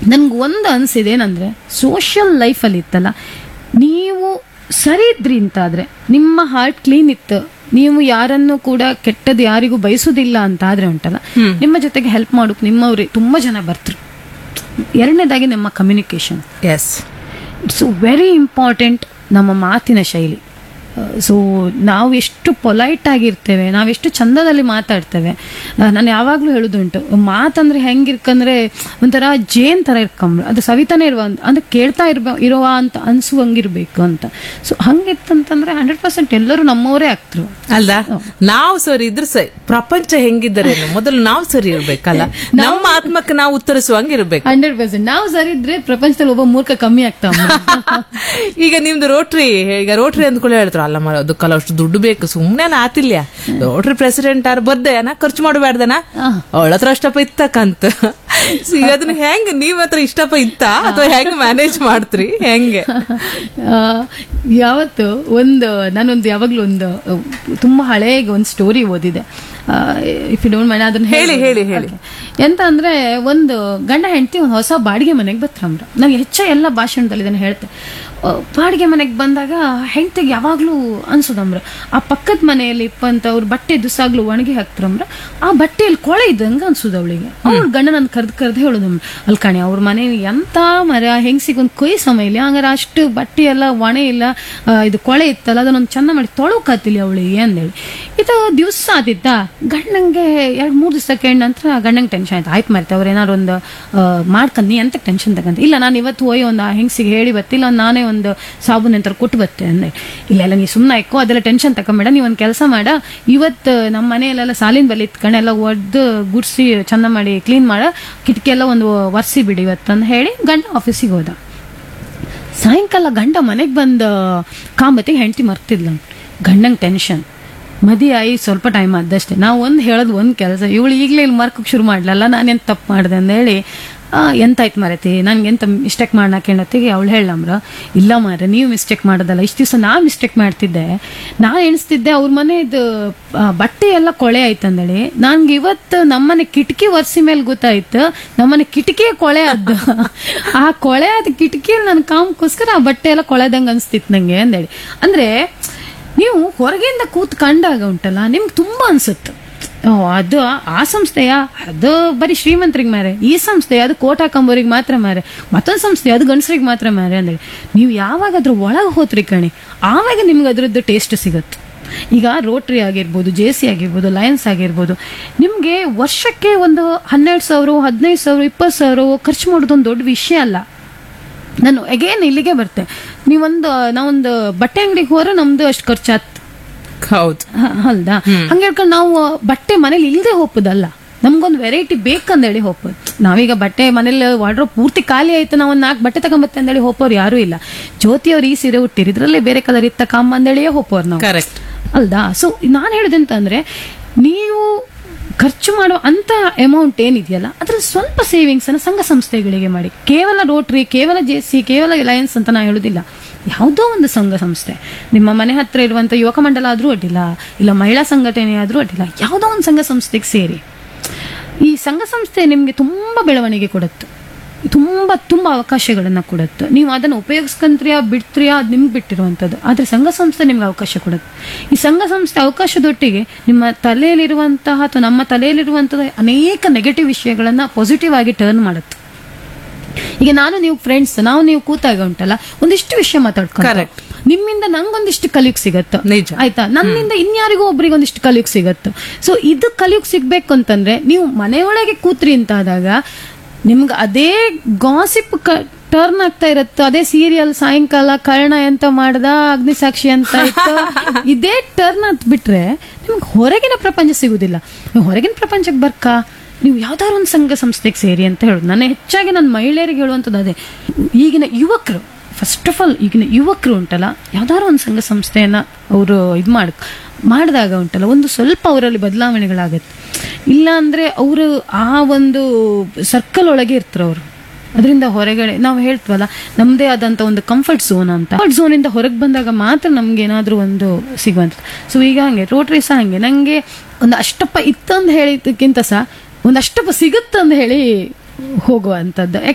ನನ್ಗೆ ಒಂದು ಅನಿಸಿದೆ ಏನಂದ್ರೆ ಸೋಷಿಯಲ್ ಲೈಫಲ್ಲಿ ಇತ್ತಲ್ಲ ನೀವು ಸರಿ ಇದ್ರಿ ಅಂತಾದ್ರೆ ನಿಮ್ಮ ಹಾರ್ಟ್ ಕ್ಲೀನ್ ಇತ್ತು ನೀವು ಯಾರನ್ನು ಕೂಡ ಕೆಟ್ಟದ್ದು ಯಾರಿಗೂ ಬಯಸುದಿಲ್ಲ ಅಂತ ಆದ್ರೆ ಉಂಟಲ್ಲ ನಿಮ್ಮ ಜೊತೆಗೆ ಹೆಲ್ಪ್ ಮಾಡೋಕೆ ನಿಮ್ಮವ್ರಿ ತುಂಬಾ ಜನ ಬರ್ತಾರೆ ಎರಡನೇದಾಗಿ ನಮ್ಮ communication yes it's very important ನಮ್ಮ ಮಾತಿನ ಶೈಲಿ ಸೊ ನಾವು ಎಷ್ಟು ಪೊಲೈಟ್ ಆಗಿರ್ತೇವೆ ನಾವೆಷ್ಟು ಚಂದದಲ್ಲಿ ಮಾತಾಡ್ತೇವೆ ನಾನು ಯಾವಾಗಲೂ ಹೇಳೋದುಂಟು ಮಾತಂದ್ರೆ ಹೆಂಗಿರ್ಕಂದ್ರೆ ಒಂಥರ ಜೇನ್ ಥರ ಇರ್ಕಂಬ್ರು ಅದು ಸವಿತಾನೆ ಇರುವ ಅಂದ್ರೆ ಕೇಳ್ತಾ ಇರ್ಬ ಇರುವ ಅಂತ ಅನ್ಸುವಂಗಿರ್ಬೇಕು ಅಂತ ಸೊ ಹಂಗಿತ್ತಂತಂದ್ರೆ ಹಂಡ್ರೆಡ್ ಪರ್ಸೆಂಟ್ ಎಲ್ಲರೂ ನಮ್ಮವರೇ ಆಗ್ತರು ಅಲ್ಲ ನಾವು ಸರಿ ಇದ್ರೆ ಸರಿ ಪ್ರಪಂಚ ಹೆಂಗಿದ್ದರೇನು ಮೊದಲು ನಾವು ಸರಿ ಇರ್ಬೇಕಲ್ಲ ನಮ್ಮ ಆತ್ಮಕ್ಕೆ ನಾವು ಉತ್ತರಿಸುವಂಗೆ ಇರ್ಬೇಕು ಹಂಡ್ರೆಡ್ ಪರ್ಸೆಂಟ್ ನಾವು ಸರಿ ಇದ್ರೆ ಪ್ರಪಂಚದಲ್ಲಿ ಒಬ್ಬ ಮೂರ್ಖ ಕಮ್ಮಿ ಆಗ್ತಾವ ಈಗ ನಿಮ್ದು ರೋಟ್ರಿ ಈಗ ರೋಟ್ರಿ ಅಂದ್ಕೊಳ್ಳಿ ಹೇಳ್ತಾರ ಅಲ್ಲ ಮಾಡ ಅದಕ್ಕೆಲ್ಲ ಅಷ್ಟು ದುಡ್ಡು ಬೇಕು ಸುಮ್ನೆ ಆತಿಲ್ಲ ರೋಟ್ರಿ ಪ್ರೆಸಿಡೆಂಟ್ ಆರ್ ಬರ್ದೇನ ಖರ್ಚು ಮಾಡಬೇಡ್ದನ ಅವಳ ಹತ್ರ ಅಷ್ಟಪ್ಪ ಇತ್ತಕ್ಕಂತ ಈಗ ಅದನ್ನ ಹೆಂಗ್ ನೀವ್ ಹತ್ರ ಇಷ್ಟಪ್ಪ ಇತ್ತ ಅಥವಾ ಹೆಂಗ್ ಮ್ಯಾನೇಜ್ ಮಾಡ್ತ್ರಿ ಹೆಂಗೆ ಆ, ಯಾವತ್ತು ಒಂದು ನಾನೊಂದು ಯಾವಾಗ್ಲೂ ಒಂದು ಆ, ತುಂಬಾ ಹಳೆಗೆ ಒಂದು ಸ್ಟೋರಿ ಓದಿದೆ ಇಫ್ ಯು ಡೋಂಟ್ ಮೈಂಡ್ ಅದನ್ನ ಹೇಳಿ, ಹೇಳಿ, ಹೇಳಿ. Okay. ಎಂತ ಅಂದ್ರೆ ಒಂದು ಗಂಡ ಹೆಂಡತಿ ಒಂದು ಹೊಸ ಬಾಡಿಗೆ ಮನೆಗೆ ಬತ್ತಂಬ್ರ ನಂಗೆ ಹೆಚ್ಚ ಎಲ್ಲ ಭಾಷಣದಲ್ಲಿ ಇದನ್ನ ಹೇಳ್ತೆ ಆ, ಬಾಡಿಗೆ ಮನೆಗೆ ಬಂದಾಗ ಹೆಂಡತಿಗೆ ಯಾವಾಗ್ಲೂ ಅನ್ಸೋದಮ್ರ ಆ ಪಕ್ಕದ ಮನೆಯಲ್ಲಿ ಇಪ್ಪಂತ ಅವ್ರ ಬಟ್ಟೆ ದುಸಾಗ್ಲು ಒಣಗಿ ಹಾಕ್ತಾರಮ್ರ ಆ ಬಟ್ಟೆಯಲ್ಲಿ ಕೊಳೆ ಇದ್ದಂಗ ಅನ್ಸುದ ಅವಳಿಗೆ ಅವ್ರ ಗಂಡ ನನ್ ಕರ್ದ್ ಕರ್ದ್ ಹೇಳೋದಮ್ರ ಅಲ್ಲಿ ಕಣೆ ಅವ್ರ ಮನೆ ಎಂತ ಮರ ಹೆಂಗ್ಸಿಗೆ ಒಂದು ಕೊಯ್ ಸಮಯ ಇಲ್ಲ ಹಂಗಾರೆ ಅಷ್ಟು ಬಟ್ಟೆ ಎಲ್ಲ ಒಣೆ ಇಲ್ಲ ಆ, ಇದು ಕೊಳೆ ಇತ್ತಲ್ಲ ಅದನ್ನೊಂದು ಚಂದ ಮಾಡಿ ತೊಳಕಾತಿಲ್ಲ ಅವಳಿಗೆ ಅಂದೇಳಿ ಇದು ದಿವ್ಸ ಆದಿತ್ತ ಗಂಡಂಗೆ ಎರಡ್ ಮೂರ್ ದಿವಸ ಕೇಳ ನಂತರ ಗಂಡಂಗೆ ಟೆನ್ಷನ್ ಆಯ್ತು ಆಯ್ತು ಮರ್ತೆ ಅವ್ರು ಏನಾರು ಒಂದು ಮಾಡ್ಕೊಂಡು ನೀ ಎಂತ ಟೆನ್ಷನ್ ತಗಂತ ಇಲ್ಲ ನಾನು ಇವತ್ತು ಹೋಯ್ ಒಂದು ಆ ಹೆಂಗ್ಸಿಗೆ ಹೇಳಿ ಬತ್ತಿಲ್ಲ ನಾನೇ ಒಂದು ಸಾಬೂನ್ ಅಂತ ಕೊಟ್ಟು ಬತ್ತೆ ಅಂದೆ ಇಲ್ಲ ಇಲ್ಲ ನೀ ಸುಮ್ಮನೆ ಇಕ್ಕೋ ಅದೆಲ್ಲ ಟೆನ್ಷನ್ ತಕೊಂಬೇಡ ನೀ ಒಂದು ಕೆಲಸ ಮಾಡ ಇವತ್ತು ನಮ್ಮ ಮನೆಯಲ್ಲೆಲ್ಲ ಸಾಲಿನ ಬಲ್ಲಿ ಇತ್ಕೊಂಡೆಲ್ಲ ಒಡ್ದು ಗುಡ್ಸಿ ಚಂದ ಮಾಡಿ ಕ್ಲೀನ್ ಮಾಡ ಕಿಟಕಿ ಎಲ್ಲ ಒಂದು ಒರೆಸಿ ಬಿಡಿ ಇವತ್ತಂದು ಹೇಳಿ ಗಂಡ ಆಫೀಸಿಗೆ ಹೋದ ಸಾಯಂಕಾಲ ಗಂಡ ಮನೆಗೆ ಬಂದ ಕಾಂಬತ್ತಿಗೆ ಹೆಂಡತಿ ಮರ್ತಿದ್ಲ ಗಂಡಂಗೆ ಟೆನ್ಷನ್ ಮದಿ ಆಯಿ ಸ್ವಲ್ಪ ಟೈಮ್ ಆದಷ್ಟೇ ನಾವು ಒಂದು ಹೇಳೋದು ಒಂದು ಕೆಲಸ ಇವಳು ಈಗಲೇ ಇಲ್ಲಿ ಮರ್ಕಕ್ಕೆ ಶುರು ಮಾಡ್ಲಲ್ಲ ನಾನೇನು ತಪ್ಪು ಮಾಡಿದೆ ಅಂತ ಹೇಳಿ ಆ, ಎಂತಾಯ್ತು ಮರತಿ ನನ್ಗೆ ಎಂತ ಮಿಸ್ಟೇಕ್ ಮಾಡ್ನಾಕೇಳತ್ತಿಗೆ ಅವಳು ಹೇಳಮ್ರ ಇಲ್ಲ ಮಾರ ನೀವು ಮಿಸ್ಟೇಕ್ ಮಾಡೋದಲ್ಲ ಇಷ್ಟು ದಿವಸ ನಾ ಮಿಸ್ಟೇಕ್ ಮಾಡ್ತಿದ್ದೆ ನಾನು ಎಣಿಸ್ತಿದ್ದೆ ಅವ್ರ ಮನೆದು ಆ, ಬಟ್ಟೆ ಎಲ್ಲ ಕೊಳೆ ಆಯ್ತಂದೇಳಿ ನನ್ಗೆ ಇವತ್ತು ನಮ್ಮನೆ ಕಿಟಕಿ ಒರೆಸಿ ಮೇಲೆ ಗೊತ್ತಾಯ್ತು ನಮ್ಮನೆ ಕಿಟಕಿಯೇ ಕೊಳೆ ಆದ್ದು ಆ ಕೊಳೆ ಆದ ಕಿಟಕಿಯಲ್ಲಿ ನನ್ನ ಕಾಮಕ್ಕೋಸ್ಕರ ಆ ಬಟ್ಟೆ ಎಲ್ಲ ಕೊಳೆದಂಗೆ ಅನ್ಸ್ತಿತ್ತು ನಂಗೆ ಅಂದೇಳಿ ಅಂದ್ರೆ ನೀವು ಹೊರಗಿಂದ ಕೂತ್ ಕಂಡಾಗ ಉಂಟಲ್ಲ ನಿಮ್ಗೆ ತುಂಬಾ ಅನ್ಸುತ್ತೆ ಓ, ಅದು ಆ ಸಂಸ್ಥೆಯ ಅದು ಬರೀ ಶ್ರೀಮಂತರಿಗೆ ಮಾರೆ ಈ ಸಂಸ್ಥೆ ಅದು ಕೋಟ್ ಹಾಕೊಂಬೋರಿಗೆ ಮಾತ್ರ ಮಾರೆ ಮತ್ತೊಂದು ಸಂಸ್ಥೆ ಅದು ಗಂಡಸರಿಗೆ ಮಾತ್ರ ಮಾರೆ ಅಂದೇಳಿ ನೀವು ಯಾವಾಗ ಅದ್ರ ಒಳಗೆ ಹೋತ್ರಿ ಕಣಿ ಆವಾಗ ನಿಮ್ಗೆ ಅದ್ರದ್ದು ಟೇಸ್ಟ್ ಸಿಗುತ್ತೆ ಈಗ ರೋಟ್ರಿ ಆಗಿರ್ಬೋದು ಜೆ ಸಿ ಆಗಿರ್ಬೋದು ಲಯನ್ಸ್ ಆಗಿರ್ಬೋದು ನಿಮಗೆ ವರ್ಷಕ್ಕೆ ಒಂದು ಹನ್ನೆರಡು ಸಾವಿರ ಹದಿನೈದು ಸಾವಿರ ಇಪ್ಪತ್ತು ಸಾವಿರ ಖರ್ಚು ಮಾಡೋದು ಒಂದು ದೊಡ್ಡ ವಿಷಯ ಅಲ್ಲ ನಾನು ಅಗೇನ್ ಇಲ್ಲಿಗೆ ಬರ್ತೆ ನೀವೊಂದು ನಾವೊಂದು ಬಟ್ಟೆ ಅಂಗಡಿಗೆ ಹೋದ್ರೆ ನಮ್ದು ಅಷ್ಟು ಖರ್ಚಾತ್ ಹೌದು ಅಲ್ದಾ ಹಂಗೆ ಹೇಳ್ಕೊಂಡು ನಾವು ಬಟ್ಟೆ ಮನೇಲಿ ಇಲ್ಲದೆ ಹೋಗ್ಬೋದಲ್ಲ ನಮ್ಗೊಂದು ವೆರೈಟಿ ಬೇಕಂದೇಳಿ ಹೋಗ್ಬೋದು ನಾವೀಗ ಬಟ್ಟೆ ಮನೇಲಿ ವಾರ್ಡ್ರೋಬ್ ಪೂರ್ತಿ ಖಾಲಿ ಆಯ್ತು ನಾವು ಒಂದು ನಾಲ್ಕು ಬಟ್ಟೆ ತಗೊಂಬತ್ತೆ ಅಂದೇಳಿ ಹೋಗೋರು ಯಾರೂ ಇಲ್ಲ ಜ್ಯೋತಿ ಅವ್ರು ಈ ಸೀರೆ ಹುಟ್ಟಿರಿ ಇದ್ರಲ್ಲೇ ಬೇರೆ ಕಲರ್ ಇತ್ತ ಕಾಮ ಅಂದೇಳಿಯೇ ಹೋಗೋರು ನಾವು ಕರೆಕ್ಟ್ ಅಲ್ದಾ ಸೊ ನಾನು ಹೇಳಿದಂತಂದ್ರೆ ನೀವು ಖರ್ಚು ಮಾಡೋ ಅಂತ ಅಮೌಂಟ್ ಏನಿದೆಯಲ್ಲ ಅದ್ರ ಸ್ವಲ್ಪ ಸೇವಿಂಗ್ಸ್ ಅನ್ನ ಸಂಘ ಸಂಸ್ಥೆಗಳಿಗೆ ಮಾಡಿ ಕೇವಲ ರೋಟ್ರಿ ಕೇವಲ ಜೆ ಸಿ ಕೇವಲ ರಿಲಯನ್ಸ್ ಅಂತ ನಾ ಹೇಳುದಿಲ್ಲ ಯಾವುದೋ ಒಂದು ಸಂಘ ಸಂಸ್ಥೆ ನಿಮ್ಮ ಮನೆ ಹತ್ರ ಇರುವಂತ ಯುವಕ ಮಂಡಲ ಆದ್ರೂ ಅಡ್ಡಿಲ್ಲ ಇಲ್ಲ ಮಹಿಳಾ ಸಂಘಟನೆ ಆದ್ರೂ ಅಡ್ಡಿಲ್ಲ ಯಾವುದೋ ಒಂದು ಸಂಘ ಸಂಸ್ಥೆಗೆ ಸೇರಿ ಈ ಸಂಘ ಸಂಸ್ಥೆ ನಿಮಗೆ ತುಂಬಾ ಬೆಳವಣಿಗೆ ಕೊಡುತ್ತೆ ತುಂಬಾ ತುಂಬಾ ಅವಕಾಶಗಳನ್ನ ಕೊಡುತ್ತೆ ನೀವು ಅದನ್ನು ಉಪಯೋಗಿಸ್ಕೊಂತ್ರಿಯಾ ಬಿಡ್ತ್ರಿಯಾ ಅದು ನಿಮ್ಗೆ ಬಿಟ್ಟಿರುವಂಥದ್ದು ಆದ್ರೆ ಸಂಘ ಸಂಸ್ಥೆ ನಿಮ್ಗೆ ಅವಕಾಶ ಕೊಡುತ್ತೆ ಈ ಸಂಘ ಸಂಸ್ಥೆ ಅವಕಾಶದೊಟ್ಟಿಗೆ ನಿಮ್ಮ ತಲೆಯಲ್ಲಿರುವಂತಹ ಅಥವಾ ನಮ್ಮ ತಲೆಯಲ್ಲಿರುವಂತಹ ಅನೇಕ ನೆಗೆಟಿವ್ ವಿಷಯಗಳನ್ನ ಪಾಸಿಟಿವ್ ಆಗಿ ಟರ್ನ್ ಮಾಡುತ್ತೆ ಈಗ ನಾನು ನೀವು ಫ್ರೆಂಡ್ಸ್ ನಾವು ನೀವು ಕೂತಾಗ ಉಂಟಲ್ಲ ಒಂದಿಷ್ಟು ವಿಷಯ ಮಾತಾಡ್ಕೊಂಡು Correct. ನಿಮ್ಮಿಂದ ನಂಗೊಂದಿಷ್ಟು ಕಲಿಯುಕ್ ಸಿಗತ್ತೆ ನಿಜ. ಆಯ್ತಾ ನನ್ನಿಂದ ಇನ್ಯಾರಿಗೂ ಒಬ್ರಿಗೆ ಒಂದಿಷ್ಟು ಕಲಿಯುಕ್ ಸಿಗತ್ತೆ ಸೊ ಇದು ಕಲಿಯುಕ್ ಸಿಗ್ಬೇಕು ಅಂತಂದ್ರೆ ನೀವು ಮನೆಯೊಳಗೆ ಕೂತ್ರಿ ಅಂತ ಆದಾಗ ನಿಮ್ಗೆ ಅದೇ ಗಾಸಿಪ್ ಟರ್ನ್ ಆಗ್ತಾ ಇರತ್ತೆ ಅದೇ ಸೀರಿಯಲ್ ಸಾಯಂಕಾಲ ಕರ್ಣ ಎಂತ ಮಾಡ್ದ ಅಗ್ನಿಸಾಕ್ಷಿ ಅಂತ ಇತ್ತು ಇದೇ ಟರ್ನ್ ಅಂತ ಬಿಟ್ರೆ ನಿಮ್ಗೆ ಹೊರಗಿನ ಪ್ರಪಂಚ ಸಿಗುದಿಲ್ಲ ನೀವು ಹೊರಗಿನ ಪ್ರಪಂಚಕ್ಕೆ ಬರ್ಕಾ ನೀವು ಯಾವ್ದಾದ್ರು ಒಂದು ಸಂಘ ಸಂಸ್ಥೆಗೆ ಸೇರಿ ಅಂತ ಹೇಳೋದು ನಾನು ಹೆಚ್ಚಾಗಿ ನನ್ನ ಮಹಿಳೆಯರಿಗೆ ಹೇಳುವಂಥದ್ದು ಅದೇ ಈಗಿನ ಯುವಕರು ಫಸ್ಟ್ ಆಫ್ ಆಲ್ ಈಗಿನ ಯುವಕರು ಉಂಟಲ್ಲ ಯಾವ್ದಾದ್ರು ಒಂದು ಸಂಘ ಸಂಸ್ಥೆಯನ್ನ ಅವರು ಇದು ಮಾಡ್ ಮಾಡಿದಾಗ ಉಂಟಲ್ಲ ಒಂದು ಸ್ವಲ್ಪ ಅವರಲ್ಲಿ ಬದಲಾವಣೆಗಳಾಗತ್ತೆ ಇಲ್ಲ ಅಂದ್ರೆ ಅವರು ಆ ಒಂದು ಸರ್ಕಲ್ ಒಳಗೆ ಇರ್ತಾರೆ ಅವರು ಅದರಿಂದ ಹೊರಗಡೆ ನಾವು ಹೇಳ್ತೀವಲ್ಲ ನಮ್ಮದೇ ಆದಂತ ಒಂದು ಕಂಫರ್ಟ್ ಝೋನ್ ಅಂತ ಕಂಫರ್ಟ್ ಝೋನ್ ಇಂದ ಹೊರಗೆ ಬಂದಾಗ ಮಾತ್ರ ನಮ್ಗೆ ಏನಾದ್ರೂ ಒಂದು ಸಿಗುವಂಥದ್ದು ಸೊ ಈಗ ಹಂಗೆ ರೋಟ್ರಿ ಸಹ ಹಂಗೆ ನಂಗೆ ಒಂದು ಅಷ್ಟಪ್ಪ ಇತ್ತಂದು ಹೇಳಿದ್ದಕ್ಕಿಂತ ಸಹ ಒಂದು ಅಷ್ಟಪ್ಪ ಸಿಗುತ್ತಂದು ಹೇಳಿ ಹೋಗುವಂಥದ್ದು